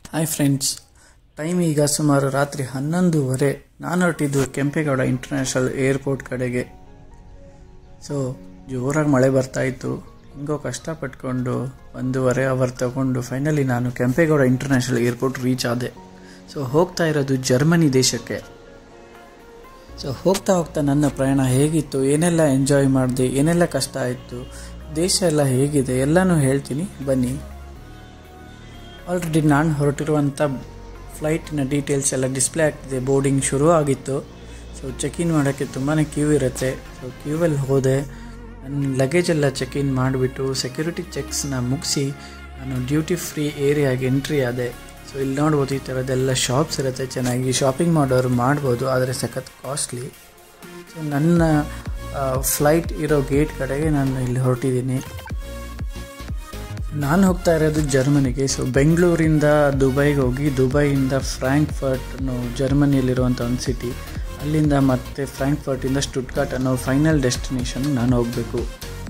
hi friends time ಈಗ ಸುಮಾರು ರಾತ್ರಿ ಹನ್ನೊಂದುವರೆ ನಾನು ಹೊರಟಿದ್ದು ಕೆಂಪೇಗೌಡ ಇಂಟರ್ನ್ಯಾಷನಲ್ ಏರ್ಪೋರ್ಟ್ ಕಡೆಗೆ ಸೊ ಜೋರಾಗಿ ಮಳೆ ಬರ್ತಾ ಇತ್ತು ಹಿಂಗೋ ಕಷ್ಟಪಟ್ಕೊಂಡು ಒಂದೂವರೆ ಅವರ್ ತಗೊಂಡು ಫೈನಲಿ ನಾನು ಕೆಂಪೇಗೌಡ ಇಂಟರ್ನ್ಯಾಷನಲ್ ಏರ್ಪೋರ್ಟ್ ರೀಚ್ ಆದೆ ಸೊ ಹೋಗ್ತಾ ಇರೋದು ಜರ್ಮನಿ ದೇಶಕ್ಕೆ ಸೊ ಹೋಗ್ತಾ ಹೋಗ್ತಾ ನನ್ನ ಪ್ರಯಾಣ ಹೇಗಿತ್ತು ಏನೆಲ್ಲ ಎಂಜಾಯ್ ಮಾಡಿದೆ ಏನೆಲ್ಲ ಕಷ್ಟ ಆಯಿತು ದೇಶ ಎಲ್ಲ ಹೇಗಿದೆ ಎಲ್ಲನೂ ಹೇಳ್ತೀನಿ ಬನ್ನಿ ಆಲ್ರೆಡಿ ನಾನು ಹೊರಟಿರುವಂಥ ಫ್ಲೈಟಿನ ಡೀಟೇಲ್ಸ್ ಎಲ್ಲ ಡಿಸ್ಪ್ಲೇ ಆಗ್ತಿದೆ ಬೋರ್ಡಿಂಗ್ ಶುರು ಆಗಿತ್ತು ಸೊ ಚೆಕ್ ಇನ್ ಮಾಡೋಕ್ಕೆ ತುಂಬಾ ಕ್ಯೂ ಇರುತ್ತೆ ಸೊ ಕ್ಯೂವಲ್ಲಿ ಹೋದೆ ನನ್ನ ಲಗೇಜ್ ಎಲ್ಲ ಚೆಕ್ ಇನ್ ಮಾಡಿಬಿಟ್ಟು ಸೆಕ್ಯೂರಿಟಿ ಚೆಕ್ಸ್ನ ಮುಗಿಸಿ ನಾನು ಡ್ಯೂಟಿ ಫ್ರೀ ಏರಿಯಾಗೆ ಎಂಟ್ರಿ ಆದೆ ಸೊ ಇಲ್ಲಿ ನೋಡ್ಬೋದು ಈ ಥರದ್ದೆಲ್ಲ ಶಾಪ್ಸ್ ಇರುತ್ತೆ ಚೆನ್ನಾಗಿ ಶಾಪಿಂಗ್ ಮಾಡೋರು ಮಾಡ್ಬೋದು ಆದರೆ ಸಖತ್ ಕಾಸ್ಟ್ಲಿ ಸೊ ನನ್ನ ಫ್ಲೈಟ್ ಇರೋ ಗೇಟ್ ಕಡೆಗೆ ನಾನು ಇಲ್ಲಿ ಹೊರಟಿದ್ದೀನಿ ನಾನು ಹೋಗ್ತಾ ಇರೋದು ಜರ್ಮನಿಗೆ ಸೊ ಬೆಂಗಳೂರಿಂದ ದುಬೈಗೆ ಹೋಗಿ ದುಬೈಯಿಂದ ಫ್ರ್ಯಾಂಕ್ಫರ್ಟ್ ಅನ್ನೋ ಜರ್ಮನಿಯಲ್ಲಿರುವಂಥ ಒಂದು ಸಿಟಿ ಅಲ್ಲಿಂದ ಮತ್ತೆ ಫ್ರ್ಯಾಂಕ್ಫರ್ಟಿಂದ ಸ್ಟುಟ್ಗಾಟ್ ಅನ್ನೋ ಫೈನಲ್ ಡೆಸ್ಟಿನೇಷನ್ ನಾನು ಹೋಗಬೇಕು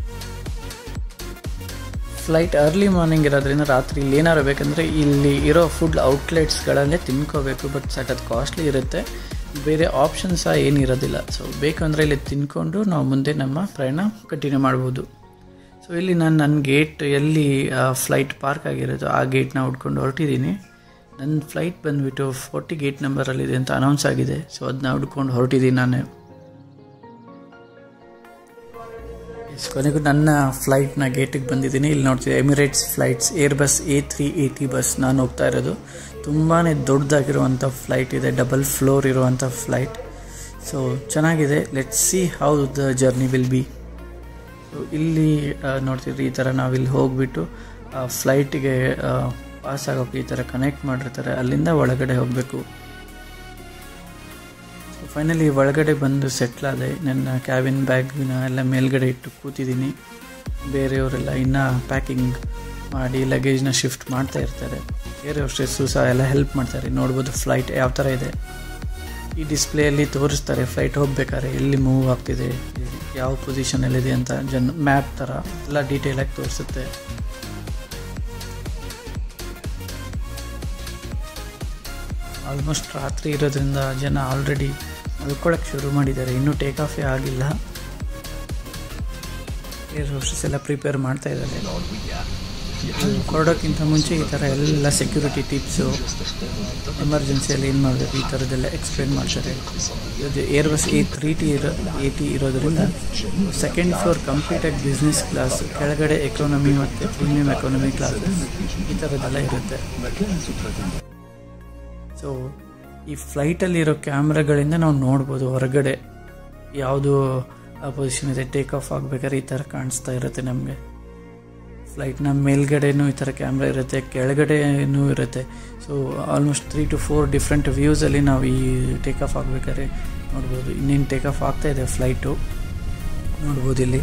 ಫ್ಲೈಟ್ ಅರ್ಲಿ ಮಾರ್ನಿಂಗ್ ಇರೋದ್ರಿಂದ ರಾತ್ರಿ ಇಲ್ಲಿ ಏನಾರು ಬೇಕಂದರೆ ಇಲ್ಲಿ ಇರೋ ಫುಡ್ ಔಟ್ಲೆಟ್ಸ್ಗಳಲ್ಲೇ ತಿನ್ಕೋಬೇಕು ಬಟ್ ಸಖತ್ ಕಾಸ್ಟ್ಲಿ ಇರುತ್ತೆ ಬೇರೆ ಆಪ್ಷನ್ ಸಹ ಏನಿರೋದಿಲ್ಲ ಸೊ ಬೇಕು ಅಂದರೆ ಇಲ್ಲಿ ತಿನ್ಕೊಂಡು ನಾವು ಮುಂದೆ ನಮ್ಮ ಪ್ರಯಾಣ ಕಂಟಿನ್ಯೂ ಮಾಡ್ಬೋದು ಸೊ ಇಲ್ಲಿ ನಾನು ನನ್ನ ಗೇಟ್ ಎಲ್ಲಿ ಫ್ಲೈಟ್ ಪಾರ್ಕ್ ಆಗಿರೋದು ಆ ಗೇಟ್ನ ಹುಡ್ಕೊಂಡು ಹೊರಟಿದ್ದೀನಿ ನನ್ನ ಫ್ಲೈಟ್ ಬಂದುಬಿಟ್ಟು ಫೋರ್ಟಿ ಗೇಟ್ ನಂಬರಲ್ಲಿದೆ ಅಂತ ಅನೌನ್ಸ್ ಆಗಿದೆ ಸೊ ಅದನ್ನ ಹುಡ್ಕೊಂಡು ಹೊರಟಿದ್ದೀನಿ ನಾನು ಕೊನೆಗೂ ನನ್ನ ಫ್ಲೈಟ್ನ ಗೇಟಿಗೆ ಬಂದಿದ್ದೀನಿ ಇಲ್ಲಿ ನೋಡ್ತೀವಿ Emirates flights Airbus A three eighty bus ನಾನು ಹೋಗ್ತಾ ಇರೋದು ತುಂಬಾ ದೊಡ್ಡದಾಗಿರುವಂಥ ಫ್ಲೈಟ್ ಇದೆ ಡಬಲ್ ಫ್ಲೋರ್ ಇರುವಂಥ ಫ್ಲೈಟ್ ಸೊ ಚೆನ್ನಾಗಿದೆ let see how the journey will be so ಇಲ್ಲಿ ನೋಡ್ತಿದ್ರಿ ಈ ಥರ ನಾವಿಲ್ಲಿ ಹೋಗ್ಬಿಟ್ಟು ಫ್ಲೈಟಿಗೆ ಪಾಸ್ ಆಗೋಕ್ಕೆ ಈ ಥರ ಕನೆಕ್ಟ್ ಮಾಡಿರ್ತಾರೆ ಅಲ್ಲಿಂದ ಒಳಗಡೆ ಹೋಗಬೇಕು ಸೊ ಫೈನಲಿ ಒಳಗಡೆ ಬಂದು ಸೆಟ್ಲ್ ಆದೆ ನನ್ನ ಕ್ಯಾಬಿನ್ ಬ್ಯಾಗ್ನ ಎಲ್ಲ ಮೇಲ್ಗಡೆ ಇಟ್ಟು ಕೂತಿದ್ದೀನಿ ಬೇರೆಯವರೆಲ್ಲ ಇನ್ನೂ ಪ್ಯಾಕಿಂಗ್ ಮಾಡಿ ಲಗೇಜ್ನ ಶಿಫ್ಟ್ ಮಾಡ್ತಾ ಇರ್ತಾರೆ ಬೇರೆ ಸ್ಟ್ರೆಸ್ಸು ಸಹ ಎಲ್ಲ ಹೆಲ್ಪ್ ಮಾಡ್ತಾರೆ ನೋಡ್ಬೋದು ಫ್ಲೈಟ್ ಯಾವ ಥರ ಇದೆ ಈ ಡಿಸ್ಪ್ಲೇಯಲ್ಲಿ ತೋರಿಸ್ತಾರೆ ಫ್ಲೈಟ್ ಹೋಗ್ಬೇಕಾದ್ರೆ ಎಲ್ಲಿ ಮೂವ್ ಆಗ್ತಿದೆ ಯಾವ ಪೊಸಿಷನಲ್ಲಿದೆ ಅಂತ ಜನ್ ಮ್ಯಾಪ್ ಥರ ಎಲ್ಲ ಡೀಟೇಲಾಗಿ ತೋರಿಸುತ್ತೆ ಆಲ್ಮೋಸ್ಟ್ ರಾತ್ರಿ ಇರೋದ್ರಿಂದ ಜನ ಆಲ್ರೆಡಿ ಮಲ್ಕೊಳಕ್ಕೆ ಶುರು ಮಾಡಿದ್ದಾರೆ ಇನ್ನೂ ಟೇಕ್ ಆಫೇ ಆಗಿಲ್ಲ ಏರ್ ಹೋಸ್ಟಸ್ ಎಲ್ಲ ಪ್ರಿಪೇರ್ ಮಾಡ್ತಾ ಇದ್ದಾರೆ ಹೊರಡೋಕ್ಕಿಂತ ಮುಂಚೆ ಈ ಥರ ಎಲ್ಲ ಸೆಕ್ಯೂರಿಟಿ ಟಿಪ್ಸು ಎಮರ್ಜೆನ್ಸಿಯಲ್ಲಿ ಏನು ಮಾಡಬೇಕು ಈ ಥರದ್ದೆಲ್ಲ ಎಕ್ಸ್ಪ್ಲೇನ್ ಮಾಡ್ತಾರೆ ಇದು Airbus A three T ಇರೋ ಎ ಟಿ ಇರೋದ್ರಿಂದ ಸೆಕೆಂಡ್ ಫ್ಲೋರ್ ಕಂಪ್ಲೀಟಾಗಿ ಬಿಸ್ನೆಸ್ ಕ್ಲಾಸ್ ಕೆಳಗಡೆ ಎಕಾನಮಿ ಮತ್ತು ಪ್ರೀಮಿಯಂ ಎಕಾನಮಿ ಕ್ಲಾಸ್ ಈ ಥರದ್ದೆಲ್ಲ ಇರುತ್ತೆ ಸೊ ಈ ಫ್ಲೈಟಲ್ಲಿರೋ ಕ್ಯಾಮ್ರಾಗಳಿಂದ ನಾವು ನೋಡ್ಬೋದು ಹೊರಗಡೆ ಯಾವುದು ಪೊಸಿಷನ್ ಇದೆ ಟೇಕ್ ಆಫ್ ಆಗಬೇಕಾದ್ರೆ ಈ ಥರ ಕಾಣಿಸ್ತಾ ಇರುತ್ತೆ ನಮಗೆ ಫ್ಲೈಟ್ನ ಮೇಲ್ಗಡೆನೂ ಈ ಥರ ಕ್ಯಾಮ್ರಾ ಇರುತ್ತೆ ಕೆಳಗಡೆನೂ ಇರುತ್ತೆ so almost three two four different ವ್ಯೂಸಲ್ಲಿ ನಾವು ಈ ಟೇಕ್ ಆಫ್ ಆಗಬೇಕಾದ್ರೆ ನೋಡ್ಬೋದು ಇನ್ನೇನು ಟೇಕ್ ಆಫ್ ಆಗ್ತಾ ಇದೆ ಫ್ಲೈಟು ನೋಡ್ಬೋದು ಇಲ್ಲಿ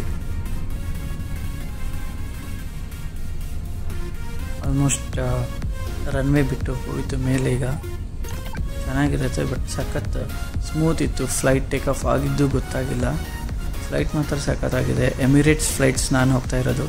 ಆಲ್ಮೋಸ್ಟ್ ರನ್ವೇ ಬಿಟ್ಟು ಹೋಯಿತು ಮೇಲೆ ಈಗ ಚೆನ್ನಾಗಿರುತ್ತೆ ಬಟ್ ಸಖತ್ ಸ್ಮೂತ್ ಇತ್ತು ಫ್ಲೈಟ್ ಟೇಕ್ ಆಫ್ ಆಗಿದ್ದು ಗೊತ್ತಾಗಿಲ್ಲ ಫ್ಲೈಟ್ ಮಾತ್ರ ಸಖತ್ತಾಗಿದೆ ಎಮಿರೇಟ್ಸ್ ಫ್ಲೈಟ್ಸ್ ನಾನು ಹೋಗ್ತಾ ಇರೋದು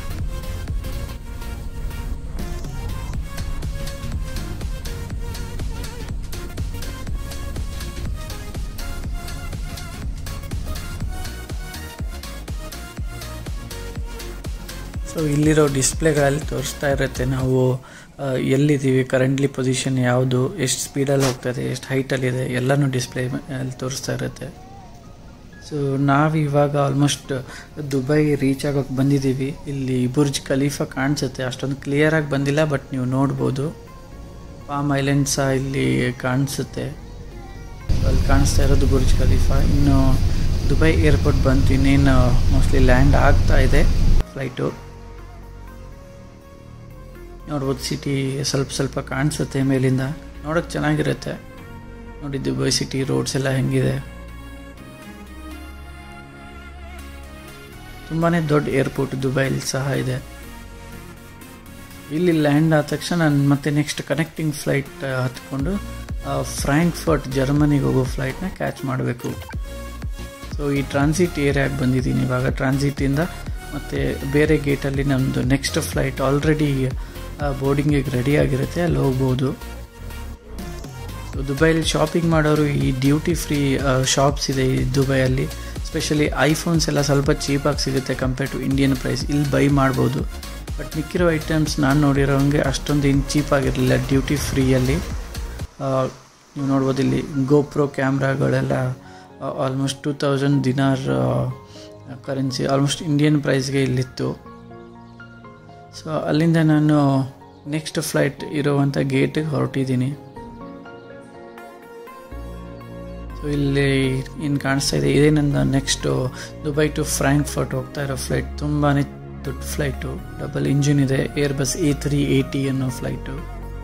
ಸೊ ಇಲ್ಲಿರೋ ಡಿಸ್ಪ್ಲೇಗಳಲ್ಲಿ ತೋರಿಸ್ತಾ ಇರುತ್ತೆ ನಾವು ಎಲ್ಲಿದ್ದೀವಿ ಕರೆಂಟ್ಲಿ ಪೊಸಿಷನ್ ಯಾವುದು ಎಷ್ಟು ಸ್ಪೀಡಲ್ಲಿ ಹೋಗ್ತದೆ ಎಷ್ಟು ಹೈಟಲ್ಲಿದೆ ಎಲ್ಲನೂ ಡಿಸ್ಪ್ಲೇ ಅಲ್ಲಿ ತೋರಿಸ್ತಾ ಇರುತ್ತೆ ಸೊ ನಾವು ಇವಾಗ ಆಲ್ಮೋಸ್ಟ್ ದುಬೈ ರೀಚ್ ಆಗೋಕ್ಕೆ ಬಂದಿದ್ದೀವಿ ಇಲ್ಲಿ ಬುರ್ಜ್ ಖಲೀಫಾ ಕಾಣಿಸುತ್ತೆ ಅಷ್ಟೊಂದು ಕ್ಲಿಯರಾಗಿ ಬಂದಿಲ್ಲ ಬಟ್ ನೀವು ನೋಡ್ಬೋದು ಪಾಮ್ ಐಲ್ಯಾಂಡ್ ಸಹ ಇಲ್ಲಿ ಕಾಣಿಸುತ್ತೆ ಅಲ್ಲಿ ಕಾಣಿಸ್ತಾ ಇರೋದು ಬುರ್ಜ್ ಖಲೀಫಾ ಇನ್ನು ದುಬೈ ಏರ್ಪೋರ್ಟ್ ಬಂತು ಇನ್ನೇನು ಮೋಸ್ಟ್ಲಿ ಲ್ಯಾಂಡ್ ಆಗ್ತಾ ಇದೆ ಫ್ಲೈಟು ನೋಡ್ಬೋದು ಸಿಟಿ ಸ್ವಲ್ಪ ಸ್ವಲ್ಪ ಕಾಣಿಸುತ್ತೆ ಮೇಲಿಂದ ನೋಡೋಕ್ಕೆ ಚೆನ್ನಾಗಿರುತ್ತೆ ನೋಡಿ ದುಬೈ ಸಿಟಿ ರೋಡ್ಸ್ ಎಲ್ಲ ಹೆಂಗಿದೆ ತುಂಬಾ ದೊಡ್ಡ ಏರ್ಪೋರ್ಟ್ ದುಬೈಲಿ ಸಹ ಇದೆ ಇಲ್ಲಿ ಲ್ಯಾಂಡ್ ಆದ ತಕ್ಷಣ ನಾನು ಮತ್ತೆ ನೆಕ್ಸ್ಟ್ ಕನೆಕ್ಟಿಂಗ್ ಫ್ಲೈಟ್ ಹತ್ಕೊಂಡು ಫ್ರ್ಯಾಂಕ್ಫರ್ಟ್ ಜರ್ಮನಿಗೆ ಹೋಗೋ ಫ್ಲೈಟ್ನ ಕ್ಯಾಚ್ ಮಾಡಬೇಕು ಸೊ ಈ ಟ್ರಾನ್ಸಿಟ್ ಏರಿಯಾಗೆ ಬಂದಿದ್ದೀನಿ ಇವಾಗ ಟ್ರಾನ್ಸಿಟಿಂದ ಮತ್ತು ಬೇರೆ ಗೇಟಲ್ಲಿ ನಮ್ಮದು ನೆಕ್ಸ್ಟ್ ಫ್ಲೈಟ್ ಆಲ್ರೆಡಿ ಬೋರ್ಡಿಂಗಿಗೆ ರೆಡಿ ಆಗಿರುತ್ತೆ ಅಲ್ಲಿ ಹೋಗ್ಬೋದು ಸೊ ದುಬೈಲಿ ಶಾಪಿಂಗ್ ಮಾಡೋರು ಈ ಡ್ಯೂಟಿ ಫ್ರೀ ಶಾಪ್ಸ್ ಇದೆ ಈ ದುಬೈಯಲ್ಲಿ ಸ್ಪೆಷಲಿ ಐಫೋನ್ಸ್ ಎಲ್ಲ ಸ್ವಲ್ಪ ಚೀಪಾಗಿ ಸಿಗುತ್ತೆ ಕಂಪೇರ್ ಟು ಇಂಡಿಯನ್ ಪ್ರೈಸ್ ಇಲ್ಲಿ ಬೈ ಮಾಡ್ಬೋದು ಬಟ್ ಮಿಕ್ಕಿರೋ ಐಟಮ್ಸ್ ನಾನು ನೋಡಿರೋ ಹಂಗೆ ಅಷ್ಟೊಂದು ಏನು ಚೀಪಾಗಿರಲಿಲ್ಲ ಡ್ಯೂಟಿ ಫ್ರೀಯಲ್ಲಿ ನೀವು ನೋಡ್ಬೋದು ಇಲ್ಲಿ ಗೋಪ್ರೋ ಕ್ಯಾಮ್ರಾಗಳೆಲ್ಲ almost two thousand dinar currency almost Indian ಪ್ರೈಸ್ಗೆ ಇಲ್ಲಿತ್ತು ಸೊ ಅಲ್ಲಿಂದ ನಾನು ನೆಕ್ಸ್ಟ್ ಫ್ಲೈಟ್ ಇರುವಂಥ ಗೇಟಿಗೆ ಹೊರಟಿದ್ದೀನಿ ಸೊ ಇಲ್ಲಿ ಇನ್ನು ಕಾಣಿಸ್ತಾ ಇದೆ ಇದೇ ನನ್ನ ನೆಕ್ಸ್ಟು ದುಬೈ ಟು ಫ್ರ್ಯಾಂಕ್ಫರ್ಟ್ ಹೋಗ್ತಾ ಇರೋ ಫ್ಲೈಟ್ ತುಂಬಾ ದೊಡ್ಡ ಫ್ಲೈಟು ಡಬಲ್ ಇಂಜಿನ್ ಇದೆ Airbus A three eighty ಅನ್ನೋ ಫ್ಲೈಟು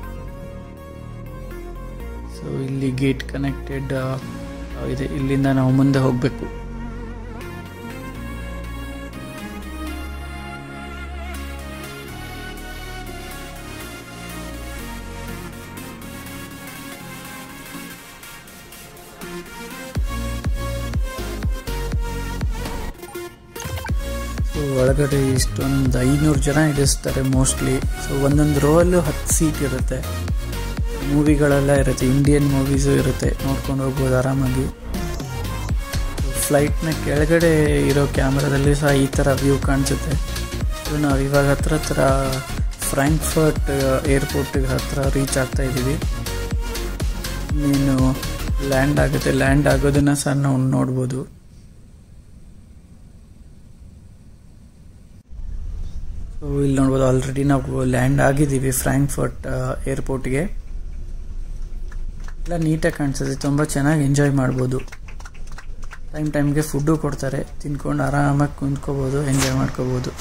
ಸೊ ಇಲ್ಲಿ ಗೇಟ್ ಕನೆಕ್ಟೆಡ್ ಇದೆ ಇಲ್ಲಿಂದ ನಾವು ಮುಂದೆ ಹೋಗಬೇಕು ಸೊ ಒಳಗಡೆ ಇಷ್ಟೊಂದು ಐನೂರು ಜನ ಇಡಿಸ್ತಾರೆ ಮೋಸ್ಟ್ಲಿ ಸೊ ಒಂದೊಂದು ರೋವಲ್ಲೂ ಹತ್ತು ಸೀಟ್ ಇರುತ್ತೆ ಮೂವಿಗಳೆಲ್ಲ ಇರುತ್ತೆ ಇಂಡಿಯನ್ ಮೂವೀಸು ಇರುತ್ತೆ ನೋಡ್ಕೊಂಡು ಹೋಗ್ಬೋದು ಆರಾಮಾಗಿ ಫ್ಲೈಟ್ನ ಕೆಳಗಡೆ ಇರೋ ಕ್ಯಾಮ್ರಾದಲ್ಲಿ ಸಹ ಈ ಥರ ವ್ಯೂ ಕಾಣಿಸುತ್ತೆ ಸೊ ನಾವು ಇವಾಗ ಹತ್ರ ಹತ್ರ ಫ್ರ್ಯಾಂಕ್ಫರ್ಟ್ ಏರ್ಪೋರ್ಟಿಗೆ ಹತ್ರ ರೀಚ್ ಆಗ್ತಾ ಇದ್ದೀವಿ ನೀನು ಲ್ಯಾಂಡ್ ಆಗುತ್ತೆ ಲ್ಯಾಂಡ್ ಆಗೋದನ್ನು ಸಹ ನಾವು ನೋಡ್ಬೋದು ಸೊ ಇಲ್ಲಿ ನೋಡ್ಬೋದು ಆಲ್ರೆಡಿ ನಾವು ಲ್ಯಾಂಡ್ ಆಗಿದ್ದೀವಿ ಫ್ರ್ಯಾಂಕ್ಫರ್ಟ್ ಏರ್ಪೋರ್ಟ್ಗೆ ಎಲ್ಲ ನೀಟಾಗಿ ಕಾಣಿಸುತ್ತೆ ತುಂಬ ಚೆನ್ನಾಗಿ ಎಂಜಾಯ್ ಮಾಡ್ಬೋದು ಟೈಮ್ ಟೈಮ್ಗೆ ಫುಡ್ಡು ಕೊಡ್ತಾರೆ ತಿನ್ಕೊಂಡು ಆರಾಮಾಗಿ ಕುಂತ್ಕೋಬೋದು ಎಂಜಾಯ್ ಮಾಡ್ಕೋಬೋದು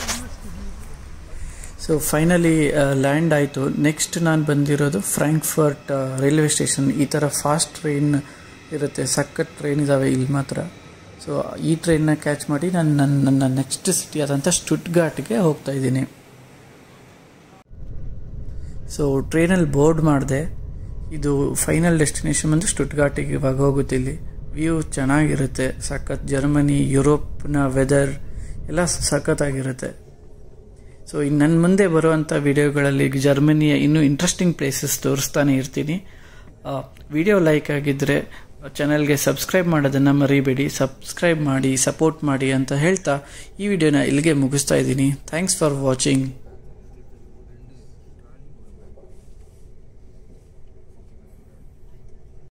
ಸೊ ಫೈನಲಿ ಲ್ಯಾಂಡ್ ಆಯಿತು ನೆಕ್ಸ್ಟ್ ನಾನು ಬಂದಿರೋದು ಫ್ರ್ಯಾಂಕ್ಫರ್ಟ್ ರೈಲ್ವೆ ಸ್ಟೇಷನ್ ಈ ಥರ ಫಾಸ್ಟ್ ಟ್ರೈನ್ ಇರುತ್ತೆ ಸಖತ್ ಟ್ರೈನ್ ಇದ್ದಾವೆ ಇಲ್ಲಿ ಮಾತ್ರ ಸೊ ಈ ಟ್ರೈನ್ನ ಕ್ಯಾಚ್ ಮಾಡಿ ನಾನು ನನ್ನ ನನ್ನ ನೆಕ್ಸ್ಟ್ ಸಿಟಿ ಆದಂಥ ಸ್ಟುಟ್ಗಾಟ್ಗೆ ಹೋಗ್ತಾ ಇದ್ದೀನಿ ಸೊ ಟ್ರೈನಲ್ಲಿ ಬೋರ್ಡ್ ಮಾಡಿದೆ ಇದು ಫೈನಲ್ ಡೆಸ್ಟಿನೇಷನ್ ಬಂದು ಸ್ಟುಟ್ಗಾಟಿಗೆ ಇವಾಗ ಹೋಗುತ್ತೆ ಇಲ್ಲಿ ವ್ಯೂ ಚೆನ್ನಾಗಿರುತ್ತೆ ಸಖತ್ ಜರ್ಮನಿ ಯುರೋಪ್ನ ವೆದರ್ ಎಲ್ಲ ಸಖತ್ತಾಗಿರುತ್ತೆ ಸೊ ಇನ್ನು ನನ್ನ ಮುಂದೆ ಬರುವಂಥ ವಿಡಿಯೋಗಳಲ್ಲಿ ಜರ್ಮನಿಯ ಇನ್ನೂ ಇಂಟ್ರೆಸ್ಟಿಂಗ್ ಪ್ಲೇಸಸ್ ತೋರಿಸ್ತಾನೆ ಇರ್ತೀನಿ ವಿಡಿಯೋ ಲೈಕ್ ಆಗಿದ್ದರೆ ಚಾನಲ್ಗೆ ಸಬ್ಸ್ಕ್ರೈಬ್ ಮಾಡೋದನ್ನು ಮರಿಬೇಡಿ ಸಬ್ಸ್ಕ್ರೈಬ್ ಮಾಡಿ ಸಪೋರ್ಟ್ ಮಾಡಿ ಅಂತ ಹೇಳ್ತಾ ಈ ವಿಡಿಯೋನ ಇಲ್ಲಿಗೆ ಮುಗಿಸ್ತಾ ಇದ್ದೀನಿ ಥ್ಯಾಂಕ್ಸ್ ಫಾರ್ ವಾಚಿಂಗ್